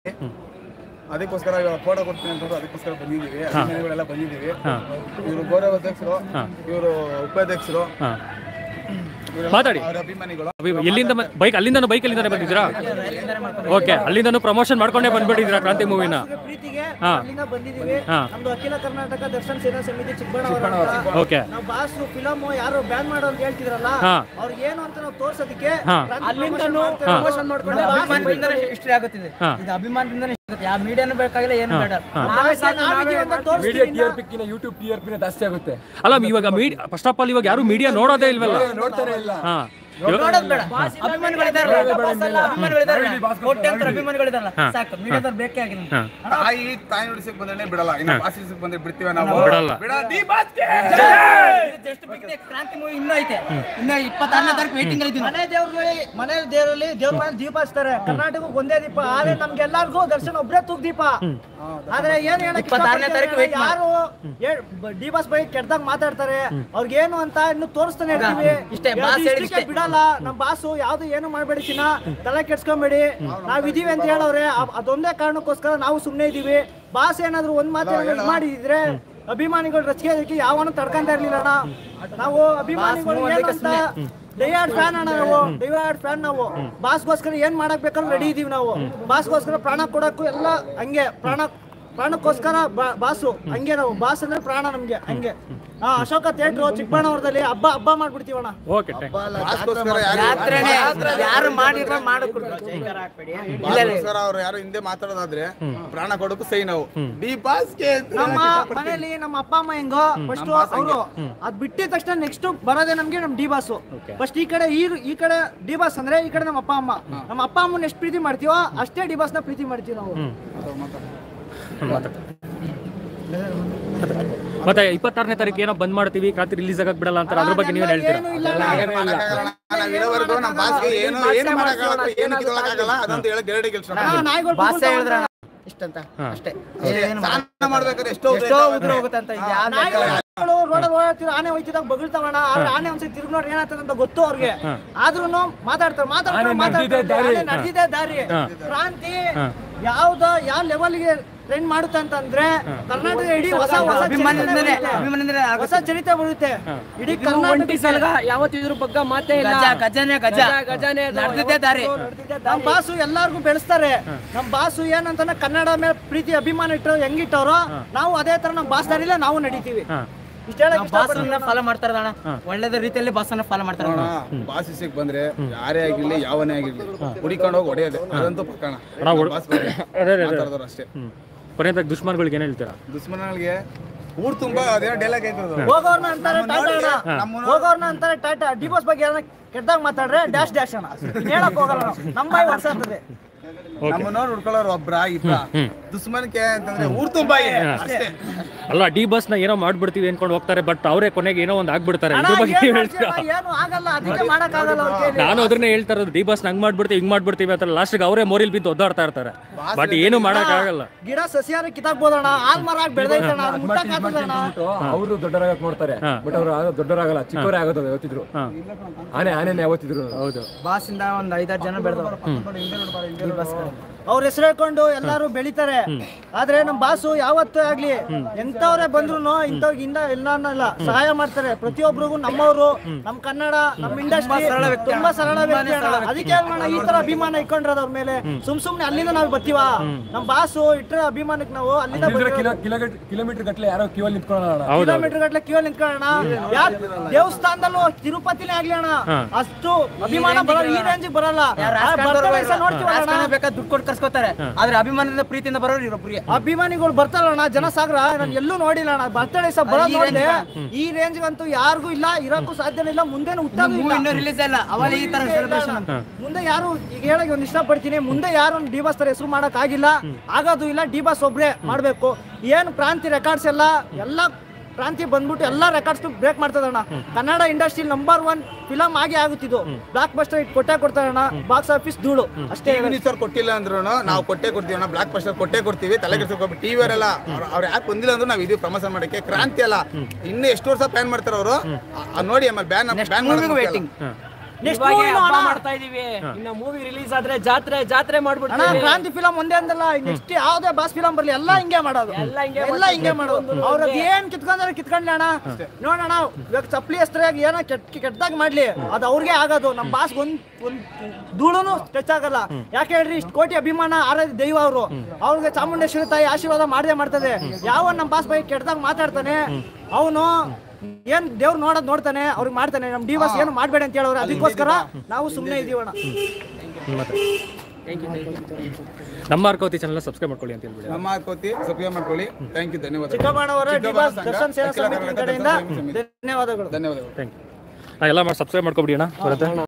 ಅದಕ್ಕೋಸ್ಕರ ಇವಾಗ ಫೋಟೋ ಕೊಡ್ತೀನಿ ಅಂತ ಅದಕ್ಕೋಸ್ಕರ ಬಂದಿದ್ದೀವಿ ಅಭಿಮಾನಿಗಳೆಲ್ಲ ಬಂದಿದ್ದೀವಿ ಇವರು ಗೌರವಾಧ್ಯಕ್ಷರು ಇವರು ಉಪಾಧ್ಯಕ್ಷರು ಹಾ ಮಾತಾಡಿ ಅವ್ರ ಅಭಿಮಾನಿಗಳು ಅಭಿ- ಎಲ್ಲಿಂದ ಬೈಕ್ ಅಲ್ಲಿಂದ ಬೈಕ್ ಅಲ್ಲಿಂದಾನೆ ಬಂದಿದ್ದೀರಾ ಓಕೆ ಅಲ್ಲಿಂದನೂ ಪ್ರಮೋಷನ್ ಮಾಡ್ಕೊಂಡೇ ಬಂದ್ಬಿಟ್ಟಿದ್ದೀರಾ ಕ್ರಾಂತಿ ಮೂವಿನ ಪ್ರೀತಿಗೆ ಹಾ. ಅಲ್ಲಿಂದ ಬಂದಿದ್ದೀವಿ ಹಾ. ನಮ್ದು ಅಖಿಲ ಕರ್ನಾಟಕ ದರ್ಶನ ಸೇನಾ ಸಮಿತಿ ಚಿಕ್ಕಬಳ್ಳಾಪುರ ಅಂತ. ಓಕೆ ನಾವು ಬಾಸು ಫಿಲಮ್ ಯಾರು ಬ್ಯಾನ್ ಮಾಡು ಅಂತ ಹೇಳ್ತಿದ್ರಲ್ಲ ಹಾ. ಅವ್ರಿಗೆ ಏನು ಅಂತ ನಾವು ತೋರ್ಸೋದಕ್ಕೆ ಹಾ. ಅಲ್ಲಿಂದನೂ ಪ್ರಮೋಷನ್ ಮಾಡ್ಕೊಂಡು ಅಭಿಮಾನದಿಂದಲೇ ಇಷ್ಟ ಆಗುತ್ತಿದೆ ಹಾ. ಇದು ಅಭಿಮಾನದಿಂದಲೇ ಇಷ್ಟ ಆಗುತ್ತೆ ಯಾವ ಮೀಡಿಯಾನು ಬೇಕಾಗಿಲ್ಲ ಏನು ಬೇಡ ನಾವೇ ಸಾಕು, ನಾವಿದೀವಿ ಅಂತ ತೋರಿಸ್ತೀವಿ ಇನ್ನ. ಯೂಟ್ಯೂಬ್ ಟಿ ಆರ್ ಪಿನ ಜಾಸ್ತಿ ಆಗುತ್ತೆ ಅಲ್ಲ ಇವಾಗ ಮೀಡಿ ಫಸ್ಟ್ ಆಫ್ ಆಲ್ ಇವಾಗ ಯಾರು ಮೀಡಿಯಾ ನೋಡೋದೇ ಇಲ್ವಲ್ಲ ನೋಡ್ತಾನೆ ಇಲ್ಲ ಹಾ ನೋಡೋದು ಬೇಡ ಅಭಿಮಾನಿಗಳಿದಾರಲ್ಲ ಅಭಿಮಾನಿಗಳಿದಾರಲ್ಲ ಕೋಟ್ಯಾಂತರ ಅಭಿಮಾನಿಗಳಿದಾರಲ್ಲ ಸಾಕು ಮೀಡಿಯಾದವ್ರು ಬೇಕೇ ಆಗಿಲ್ಲ ಹಾ ತಾಯಿ ತಾಯಿ ನುಡಿಸಕ್ ಬಂದ್ರೆ ಬಿಡಲ್ಲ ಇನ್ನು ಪಾಸ್ ಇಳಿಸಕ್ ಬಂದ್ರೆ ಬಿಡ್ತೀವಿ ನಾವು ಬಿಡಲ್ಲ. ಬಿಡ ಬಾಸ್ಗೆ ಜಸ್ಟ್ ಬಿಟ್ಟಿದೆ ಕ್ರಾಂತಿ ಮೂವಿ ಇನ್ನೂ ಐತೆ ಇನ್ನ ಇಪ್ಪತ್ತಾರನೇ ತಾರೀಕು ವೇಟಿಂಗ್ ಅಲ್ಲಿ ಮನೆ ದೇವ್ರಲ್ಲಿ ಮನೆ ದೇವರಲ್ಲಿ ದೇವ್ರ ಮನೆ ದೀಪ ಹಚ್ತಾರೆ ಕರ್ನಾಟಕಕ್ಕೆ ಒಂದೇ ದೀಪ ಆದ್ರೆ ನಮ್ಗೆಲ್ಲರಿಗೂ ದರ್ಶನ ಒಬ್ರೇ ತೂಗ್ ದೀಪ ಆದ್ರೆ ಏನ್ ಹೇಳಕ್ ಇಪ್ಪತ್ತಾರನೇ ತಾರೀಕು wait ಮಾಡಿ. ಯಾರು ಡಿ ಬಾಸ್ ಬೈ ಕೆಟ್ಟದಾಗ ಮಾತಾಡ್ತಾರೆ ಅವ್ರಿಗೆ ಏನು ಅಂತ ಇನ್ನು ತೋರಿಸ್ತಾನೆ ಇರ್ತೀವಿ ಇಷ್ಟೇ, ಬಾಸ್ ಯಾವ್ದು ಹೇಳಿದ್ ಇಷ್ಟಕ್ಕೆ ಇಷ್ಟೇ. ಬಿಡಲ್ಲ ನಮ್ ಬಾಸು ಯಾವ್ದು ಏನು ಮಾಡ್ಬೇಡಿ ಚಿನ್ನ ತಲೆ ಕೆಡ್ಸ್ಕೊಂಬೇಡಿ ನಾವ್ ಇದೀವಿ ಅಂತ ಹೇಳವ್ರೆ ಅ- ಅದೊಂದೇ ಕಾರಣಕ್ಕೋಸ್ಕರ ನಾವು ಸುಮ್ನೆ ಇದೀವಿ ಬಾಸ್ ಏನಾದ್ರು ಒಂದ್ ಮಾತು ಏನಾದ್ರು ಮಾಡಿದ್ರೆ ಅಭಿಮಾನಿಗಳು ರಚಿಕೆ ಅದಕ್ಕೆ ಯಾವನು ತಡ್ಕೊಂತ ಇರ್ಲಿಲ್ಲ ಅಣ್ಣ ನಾವು ಅಭಿಮಾನಿಗಳು ಏನಂತ ಡೈಯಾರ್ಡ್ ಫ್ಯಾನ್ ಅಣ್ಣ ನಾವು ಡೈಯಾರ್ಡ್ ಫ್ಯಾನ್ ನಾವು ಬಾಸ್ಗೋಸ್ಕರ ಏನ್ ಮಾಡಕ್ ಬೇಕಾದ್ರೂ ರೆಡಿ ಇದೀವಿ ನಾವು ಬಾಸ್ಗೋಸ್ಕರ ಪ್ರಾಣ ಕೊಡಕ್ಕೂ ಎಲ್ಲ ಹಂಗೆ ಪ್ರಾಣ ಪ್ರಾಣಕ್ಕೋಸ್ಕರ ಬಾ- ಬಾಸು ಹಂಗೆ ನಾವು ಬಾಸ್ ಅಂದ್ರೆ ಪ್ರಾಣ ನಮ್ಗೆ ಹಂಗೆ ಹಾ ಅಶೋಕ ಥಿಯೇಟ್ರು ಚಿಕ್ಕಬಳ್ಳಾಪುರದಲ್ಲಿ ಹಬ್ಬ ಹಬ್ಬ ಮಾಡ್ಬಿಡ್ತೀವಣ್ಣ ಓಕೆ ಥ್ಯಾಂಕ್ ಬಾಸ್ಗೋಸ್ಕರ ಯಾರು ಯಾತ್ರೆನೇ ಯಾರು ಮಾಡಿರೋ ಮಾಡಕ್ ಬಾಸ್ಗೋಸ್ಕರ ಅವ್ರು ಯಾರು ಹಿಂದೆ ಮಾತಾಡೋದಾದ್ರೆ ಪ್ರಾಣ ಕೊಡೋಕು ಸೈ ನಾವು ಡಿ ಬಾಸ್ಗೆ ನಮ್ಮ ಮನೇಲಿ ನಮ್ಮ ಅಪ್ಪ ಅಮ್ಮ ಹೆಂಗೋ ಫಸ್ಟ್ ಅವರು ಅದ್ ಬಿಟ್ಟಿದ ತಕ್ಷಣ ನೆಕ್ಸ್ಟ್ ಬರೋದೇ ನಮ್ಗೆ ನಮ್ ಡಿ ಬಾಸು ಫಸ್ಟ್ ಈ ಕಡೆ ಈ ಈ ಕಡೆ ಡಿ ಬಾಸ್ ಅಂದ್ರೆ ಈ ಕಡೆ ನಮ್ಮ ಅಪ್ಪ ಅಮ್ಮ ನಮ್ಮ ಅಪ್ಪ ಅಮ್ಮನ ಎಷ್ಟು ಪ್ರೀತಿ ಮಾಡ್ತೀವೋ ಅಷ್ಟೇ ಡಿ ಬಾಸ್ ನ ಪ್ರೀತಿ ಮಾಡ್ತೀವಿ ನಾವು ಮತ್ತೆ ಇಪ್ಪತ್ತಾರನೇ ತಾರೀಕು ಏನೋ ಬಂದ್ ಮಾಡ್ತೀವಿ ಕ್ರಾಂತಿ ರಿಲೀಸ್ ಆಗಕ್ ಬಿಡಲ್ಲ ಅಂತ ಅದ್ರ ಬಗ್ಗೆ ನೀವೇನ್ ಹೇಳ್ತೀರಾ ಏನು ಇಲ್ಲ ನಾವ್ ಇರೋವರೆಗೂ ನಮ್ಮ ಬಾಸ್ಗೆ ಏನು ಏನು ಮಾಡಕ್ಕಾಗಲ್ಲ ಏನು ಕಿತ್ತೊಳಕ್ಕಾಗಲ್ಲ ಅದಂತ ಹೇಳಿ ಗೆರಡಿ ಗೆಲ್ಸೋಣ ಹಾ, ನಾಯಿಗಳು ಭಾಷೆ ಹೇಳಿದ್ರ ಇಷ್ಟಂತ ಅಷ್ಟೇ ಏನು ಸ್ನಾನ ಮಾಡ್ಬೇಕಾದ್ರೆ ಎಷ್ಟೋ ಎಷ್ಟೋ ಉದ್ರ ಹೋಗುತ್ತೆ ಅಂತ ಇದು ಯಾವ ನಾಯಿಗಳು ರೋಡಲ್ಲಿ ಓಡಾಡ್ತಿರೋ ಆನೆ ಹೋಯ್ತಿದಾಗ ಬಗಳ್ತಾವಣ ಆದ್ರೆ ಆನೆ ಒಂದ್ಸತಿ ತಿರುಗಿ ನೋಡಿ ಏನಾಗ್ತದೆ ಅಂತ ಗೊತ್ತು ಅವ್ರಿಗೆ ಆದ್ರೂ ಮಾತಾಡ್ತಾರೆ ಮಾತಾಡ್ತಾರೆ ಮಾತಾಡ್ತಾರೆ ಆನೆ ನಡೆದಿದೆ ದಾರಿ ಕ್ರಾಂತಿ ಯಾವ್ದ ಯಾವ ಲೆವೆಲ್ಗೆ ಟ್ರೆಂಡ್ ಮಾಡುತ್ತೆ ಅಂತಂದ್ರೆ ಕರ್ನಾಟಕ ಇಡೀ ಹೊಸ ಹೊಸ ಅಭಿಮಾನದಿಂದಲೇ ಚರಿತ್ರೆ ಅಭಿಮಾನದಿಂದಲೇ ಬರುತ್ತೆ. ಹೊಸ ಚರಿತ್ರೆ ಬರುತ್ತೆ ಇಡೀ ಕರ್ನಾಟಕ ಯಾವತ್ತಿದ್ರ ಬಗ್ಗೆ ಮಾತೇ ಇಲ್ಲ ಗಜ ಗಜನೇ ಗಜ ಗಜನೇ ಅದು. ನಡೆದಿದ್ದೇ ದಾರಿ ನಮ್ ಬಾಸು ಎಲ್ಲಾರ್ಗು ಬೆಳೆಸ್ತಾರೆ ನಮ್ ಬಾಸು ಏನಂತಾನೆ ಕನ್ನಡ ಮೇಲೆ ಪ್ರೀತಿ ಅಭಿಮಾನ ಇಟ್ಟರು ಹೆಂಗಿಟ್ಟವ್ರು ನಾವು ಅದೇ ತರ ನಮ್ ಬಾಸ್ ದಾರಿಲೇ ನಾವು ನಡೀತೀವಿ ಇಷ್ಟ ಹೇಳಕ್ ಇಷ್ಟಪಡ್ತೀನಿ ಬಾಸನ್ನ ಫಾಲೋ ಮಾಡ್ತಾರ ಅಣ್ಣ ಒಳ್ಳೇದ ರೀತಿಯಲ್ಲಿ ಬಾಸನ್ನ ಫಾಲೋ ಮಾಡ್ತಾರ ಬಾಸ್ ವಿಷಯಕ್ಕೆ ಬಂದ್ರೆ ಯಾರೇ ಆಗಿರ್ಲಿ ಯಾವನೇ ಆಗಿರ್ಲಿ ಹುಡಿಕೊಂಡು ಹೋಗಿ ಹೊಡೆಯೋದೆ ಅದಂತೂ ಪಕ್ಕಣ ಬಾಸ್ ಬಗ್ಗೆ ಮಾತಾಡ್ದವ್ರು ಅಷ್ಟೇ ಕೊನೆಯದಾಗ ದುಶ್ಮನ್ಗಳಿಗೆ ಏನ್ ಹೇಳ್ತೀರಾ ದುಶ್ಮನಗಳಿಗೆ ಊರ್ ತುಂಬಾ ಅದೇನೋ ಡೈಲಾಗ್ ಐತದ ಹೋಗೋರ್ನ ಅಂತಾರೆ ಟಾಟಾ ಅಣ್ಣ ಹೋಗೋರ್ನ ಅಂತಾರೆ ಟಾಟಾ ಡಿವೋರ್ಸ್ ಬಗ್ಗೆ ಯಾರನ್ನ ಕೆಟ್ಟದಾಗ ಮಾತಾಡ್ರೆ ಡ್ಯಾಶ್ ಡ್ಯಾಶ್ ಅಣ್ಣ ಇನ್ ಹೇಳಕ್ ಹೋಗಲ್ಲ ನಾವು ನಮ್ಮ ಬಾಯಿ ವರ್ಷ ಆಗ್ತದೆ ನಮ್ಮನ್ನೋರು ಹುಡ್ಕೊಳ್ಳೋರು ಒಬ್ರ ಇಬ್ರ ದುಶ್ಮನ್ಕೆ ಅಂತಂದ್ರೆ ಊರ್ ತುಂಬಾ ಇದೆ ಅಷ್ಟೇ ಅಲ್ಲ ಡಿ ಬಸ್ ನ ಏನೋ ಮಾಡ್ಬಿಡ್ತೀವಿ ಅನ್ಕೊಂಡು ಹೋಗ್ತಾರೆ ಬಟ್ ಅವರೇ ಕೊನೆಗೆ ಏನೋ ಒಂದು ಆಗ್ಬಿಡ್ತಾರೆ ಅಣ್ಣ, ಇದ್ರ ಬಗ್ಗೆ ಏನ್ ನೀವ್ ಮಾಡ್ತೀಯ ಹೇಳ್ತೀರಾ ಅಣ್ಣ? ಏನು ಆಗಲ್ಲ ಅದಕ್ಕೆ ಮಾಡಕ್ ಆಗಲ್ಲ ಅವ್ರ ಕೈಲಿ. ನಾನು ಅದನ್ನೇ ಹೇಳ್ತಾ ಇರೋದು ಡಿ ಬಸ್ ಹಂಗ್ ಮಾಡ್ಬಿಡ್ತೀವಿ ಹಿಂಗ್ ಮಾಡ್ಬಿಡ್ತೀವಿ ಅಂತ ಲಾಸ್ಟ್ಗೆ ಅವರೇ ಮೋರಿಲ್ ಬಿದ್ದು ಒದ್ದಾಡ್ತಾ ಇರ್ತಾರೆ ಬಟ್ ಏನು ಮಾಡಕ್ ಆಗಲ್ಲ ಗಿಡ ಸಸ್ಯಾರ ಕಿತ್ತಾಕ್ಬೋದಣ್ಣ ಆಲ್ ಮರ ಆಗಿ ಬೆಳೆದೈತಣ್ಣ ಅದು ಮುಟ್ಟಕ್ ಆಗ್ತದಣ್ಣ ಅವರು ದೊಡ್ಡರಾಗಕ್ ನೋಡ್ತಾರೆ ಬಟ್ ಅವ್ರು ಆಗ ದೊಡ್ಡರಾಗಲ್ಲ ಚಿಕ್ಕವರೇ ಆಗೋದು ಯಾವತ್ತಿದ್ರು ಆನೆ ಆನೆನೇ ಯಾವತ್ತಿದ್ರು ಹೌದು ಬಾಸಿಂದ ಒಂದ್ ಐದಾರು ಜನ ಬೆಳೆದವ್ರು ಈ ಬಸ್ ಅವ್ರ ಹೆಸರು ಹೇಳ್ಕೊಂಡು ಎಲ್ಲಾರು ಬೆಳಿತಾರೆ ಆದ್ರೆ ನಮ್ ಬಾಸು ಯಾವತ್ತೂ ಆಗ್ಲಿ ಎಂತವ್ರೆ ಬಂದ್ರು ಇಂಥವ್ರಿಗೆ ಇಂದ ಇಲ್ಲ ಅನ್ನಲ್ಲ ಸಹಾಯ ಮಾಡ್ತಾರೆ ಪ್ರತಿಯೊಬ್ಬರಿಗೂ ನಮ್ಮವರು ನಮ್ ಕನ್ನಡ ನಮ್ ಇಂಡಸ್ಟ್ರಿ ತುಂಬಾ ಸರಳ ವ್ಯಕ್ತಿ ಅಣ್ಣ. ಅದಕ್ಕೆ ಅಲ್ವಣ್ಣ ಈ ತರ ಅಭಿಮಾನ ಇಟ್ಕೊಂಡಿರೋದು ಅವ್ರ ಮೇಲೆ ಸುಮ್ ಸುಮ್ನೆ ಅಲ್ಲಿಂದ ನಾವ್ ಬರ್ತೀವ ನಮ್ ಬಾಸು ಇಟ್ರೆ ಅಭಿಮಾನಕ್ಕೆ ನಾವು ಅಲ್ಲಿಂದ ಕಿಲೋ ಕಿಲೋಮೀಟರ್ ಗಟ್ಲೆ ಯಾರೋ ಕ್ಯೂ ಅಲ್ಲಿ ನಿಂತ್ಕೊಳ್ಳೋಣ ಹೌದು ಕಿಲೋಮೀಟರ್ ಗಟ್ಲೆ ಕ್ಯೂ ನಿಂತ್ಕೊಳ್ಳೋಣ ಯಾರ್ ದೇವಸ್ಥಾನದಲ್ಲೂ ತಿರುಪತಿನೇ ಆಗ್ಲಿ ಅಣ್ಣ ಅಷ್ಟು ಅಭಿಮಾನ ಬರಲ್ಲ ಈ ರೇಂಜ್ ಬರಲ್ಲ ಆ ಬರ್ತಡೇ ದಿವ್ಸ ನೋಡ್ತೀವಲ್ಲ ಅಣ್ಣ ಬೇಕಾದ್ರೆ ದುಡ್ಡು ಕೊಟ್ಟು ಕರ್ಸ್ಕೊತಾರೆ ಆದ್ರೆ ಅಭಿಮಾನದಿಂದ ಪ್ರೀತಿಯಿಂದ ಬರೋರು ಇರೊಬ್ರಿಗೆ ಅಭಿಮಾನಿಗಳು ಬರ್ತಾರಣ್ಣ ಜನ ಸಾಗರ ನಾನು ಎಲ್ಲೂ ನೋಡಿಲ್ಲ ಅಣ್ಣ ಬರ್ತಡೇ ಸಹ ಬರೋದು ನೋಡಿದೆ ಈ ರೇಂಜ್ ಅಂತೂ ಯಾರಿಗೂ ಇಲ್ಲ ಇರಕ್ಕೂ ಸಾಧ್ಯನೇ ಇಲ್ಲ ಮುಂದೇನು ಹುಟ್ಟೋದು ಮೂವಿ ಇಲ್ಲ ಇನ್ನೂ ರಿಲೀಸ್ ಇಲ್ಲ ಅವಾಗ ಈ ತರ ಸೆಲೆಬ್ರೇಷನ್ ಅಂತ ಮುಂದೆ ಯಾರು ಈಗ ಹೇಳಕ್ ಒಂದು ಇಷ್ಟಪಡ್ತೀನಿ ಮುಂದೆ ಯಾರು ಡಿ ಬಾಸ್ ತರ ಹೆಸರು ಮಾಡಕ್ ಆಗಿಲ್ಲ ಆಗೋದು ಇಲ್ಲ ಡಿ ಬಾಸ್ ಒಬ್ರೇ ಮಾಡ್ಬೇಕು ಏನು ಕ್ರಾಂತಿ ರೆಕಾರ್ಡ್ಸ್ ಎಲ್ಲ ಎಲ್ಲ ಕ್ರಾಂತಿ ಬಂದ್ಬಿಟ್ಟು ಎಲ್ಲ ರೆಕಾರ್ಡ್ಸ್ ಬ್ರೇಕ್ ಮಾಡ್ತದಣ್ಣ Kannada industry number one film ಆಗಿ ಆಗುತ್ತಿದ್ದು ಬ್ಲಾಕ್ ಬಸ್ಟರ್ ಇಟ್ ಕೊಟ್ಟೆ ಕೊಡ್ತಾರಣ್ಣ ಬಾಕ್ಸ್ ಆಫೀಸ್ ಧೂಳು ಅಷ್ಟೇ ಮಿನಿಸ್ಟರ್ ಕೊಟ್ಟಿಲ್ಲ ಅಂದ್ರೂ ನಾವು ಕೊಟ್ಟೆ ಕೊಡ್ತೀವಿ ಅಣ್ಣ ಬ್ಲಾಕ್ ಬಸ್ಟರ್ ಕೊಟ್ಟೆ ಕೊಡ್ತೀವಿ ತಲೆ ಕೆಡ್ಸ್ಕೊಬೇಕು ಟಿವಿ ಅವರೆಲ್ಲ ಅವ್ರು ಯಾಕೆ ಬಂದಿಲ್ಲ ಅಂದ್ರೂ ನಾವು ಇದೀವಿ ಪ್ರಮೋಷನ್ ಮಾಡಕ್ಕೆ ಕ್ರಾಂತಿ ಅಲ್ಲ ಇನ್ನು ಎಷ್ಟು ವರ್ಷ ಪ್ಲಾನ್ ಮಾಡ್ತಾರೆ ಅವರು ನೋಡಿ ಆಮೇಲೆ ಬ್ಯಾನ್ ಬ್ಯಾನ್ ಮೂವಿಗೂ ವೇಟಿಂಗ್ ನೆಕ್ಸ್ಟ್ ಇವಾಗೆ ಮೂವಿನೂ ಹಬ್ಬ ಅಣ್ಣ ಮಾಡ್ತಾ ಇದೀವಿ ಇನ್ನ ಮೂವಿ ರಿಲೀಸ್ ಆದ್ರೆ ಜಾತ್ರೆ ಜಾತ್ರೆ ಅಣ್ಣ ಮಾಡ್ಬಿಡ್ತೀವಿ ಕ್ರಾಂತಿ ಫಿಲಂ ಒಂದೇ ಅಂದಲ್ಲ ನೆಕ್ಸ್ಟ್ ಯಾವ್ದೇ ಬಾಸ್ ಫಿಲಂ ಬರ್ಲಿ ಎಲ್ಲ ಹಿಂಗೆ ಮಾಡೋದು ಎಲ್ಲ ಹಿಂಗೆ ಎಲ್ಲ ಹಿಂಗೆ ಮಾಡೋದು ಅವ್ರ ಏನ್ ಕಿತ್ಕೊಂಡ್ರೆ ಕಿತ್ಕೊಂಡ್ಲಿ ಅಣ್ಣ ನೋಡೋಣ ಇವಾಗ ಚಪ್ಪಲಿ ಹೆಸ್ರಾಗ ಏನೋ ಕೆಟ್ಟ ಕೆಟ್ಟದಾಗ ಮಾಡ್ಲಿ ಅದು ಅವ್ರಿಗೆ ಆಗೋದು ನಮ್ಮ ಬಾಸ್ ಒಂದ್ ಒಂದ್ ಧೂಳುನು ಟಚ್ ಆಗಲ್ಲ ಯಾಕೆ ಹೇಳ್ರಿ ಇಷ್ಟು ಕೋಟಿ ಅಭಿಮಾನ ಆರಾಧ್ಯ ದೈವ ಅವರು ಅವ್ರಿಗೆ ಚಾಮುಂಡೇಶ್ವರಿ ತಾಯಿ ಆಶೀರ್ವಾದ ಮಾಡದೆ ಮಾಡ್ತದೆ ಯಾವ ನಮ್ಮ ಬಾಸ್ ಬಗ್ಗೆ ಕೆಟ್ಟದಾಗ ಮಾತಾಡ್ತಾನೆ ಅವನು ಏನ್ ದೇವ್ರು ನೋಡೋದ್ ನೋಡ್ತಾನೆ ಅವ್ರಿಗೆ ಮಾಡ್ತಾನೆ ನಮ್ ಡಿ ಬಾಸ್ ಏನು ಮಾಡ್ಬೇಡಿ ಅಂತ ಹೇಳೋರು ಅದಕ್ಕೋಸ್ಕರ ನಾವು ಸುಮ್ಮನೆ ಇದೀವಣ್ಣ ಮತ್ತೆ ನಮ್ಮ ಅರ್ಕೋತಿ ಚಾನಲ್ ಸಬ್ಸ್ಕ್ರೈಬ್ ಮಾಡ್ಕೊಳ್ಳಿ ಅಂತ ಹೇಳ್ಬಿಡಿ ನಮ್ಮ ಕೋತಿ ಸಬ್ಸ್ಕ್ರೈಬ್ ಮಾಡ್ಕೊಳ್ಳಿ ಥ್ಯಾಂಕ್ ಯು ಧನ್ಯವಾದ ಚಿಕ್ಕಬಣ್ಣವರ ಡಿ ಬಾಸ್ ಸಂಘ, ದರ್ಶನ್ ಸೇನಾ ಅಖಿಲ ಸಮಿತಿ ಕರ್ನಾಟಕ ಕಡೆಯಿಂದ ದರ್ಶನ ಸಮಿತಿ. ಧನ್ಯವಾದಗಳು ಧನ್ಯವಾದಗಳು ಥ್ಯಾಂಕ್ ಯು ಎಲ್ಲ ಮಾಡಿ ಸಬ್ಸ್ಕ್ರೈಬ್ ಮಾಡ್ಕೊಬಿಡಿ ಅಣ್ಣ ಬರುತ್ತೆ